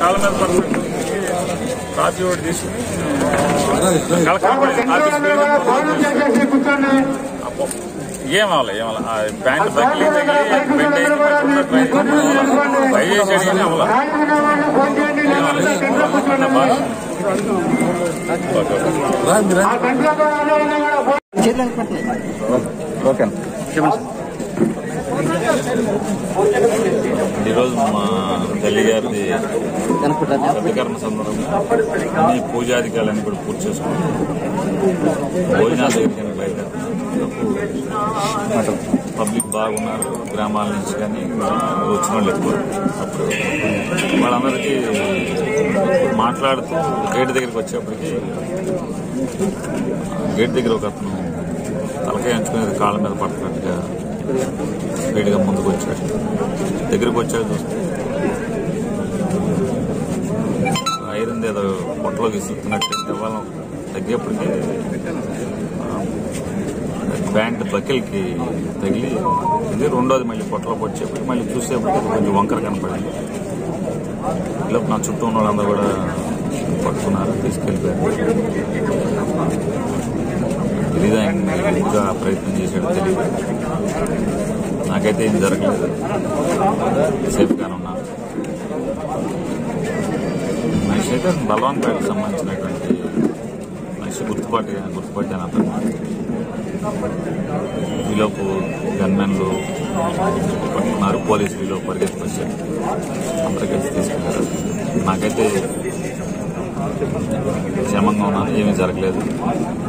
కాళ్ళ మీద పడుతుంది కాపీ ఒకటి తీసుకుని కలెక్టర్ ఆఫీస్ ఏమవ్వాలి ఏమవ్వాలి ఆ ప్యాంట్ బకిలీ తగిలి బెండ్ అయింది ట్రై చేసాడు కానీ అవ్వాలి ఓకే ఈరోజు మా తల్లి గారిది రవికరణ సందర్భంగా అన్ని పూజాధికారులన్నీ కూడా పూర్తి చేసుకుని భోజనాల దగ్గరికి బయలుదేరుతున్నాం పబ్లిక్ బాగున్నారు గ్రామాల నుంచి కానీ వచ్చిన వాళ్ళు ఎక్కువ అప్పుడు వాళ్ళందరికీ మాట్లాడుతూ గేట్ దగ్గరికి వచ్చేప్పటికి గేట్ దగ్గర ఒక అతను తలకాయ ఎంచుకునేది కాళ్ళ మీద పడుతున్నట్టుగా స్పీడ్గా ముందుకు వచ్చాడు దగ్గరికి వచ్చాడు చూస్తే ఐరన్ ఏదో పొట్టలోకి ఇస్తున్నట్టు ఇవ్వాలి తగ్గేప్పటికి ఆ, ప్యాంట్ బకిల్కి తగిలి ఇది రెండోది మళ్ళీ పొట్టలోకి వచ్చేప్పటికి మళ్ళీ చూసేప్పటికి అది కొంచెం వంకర కనపడింది ఇలా నా చుట్టూ ఉన్న వాళ్ళందరూ కూడా పట్టుకున్నారు తీసుకెళ్ళిపోయారు తెలీదు ఆయన ఇంకా ప్రయత్నం చేశాడు తెలియదు నాకైతే ఏం జరగలేదు సేఫ్గానే ఉన్నాను మనిషి అయితే బలవంతపేటకు సంబంధించినటువంటి మనిషి గుర్తుపట్టి గుర్తుపట్టాను అతను ఈలోపు గన్మెన్లు పట్టుకున్నారు పోలీసులు ఈలోపు పరిగెత్తుకొచ్చారు అందరూ కలిసి తీసుకెళ్లారు నాకైతే క్షేమంగా ఉన్నాను ఏమీ జరగలేదు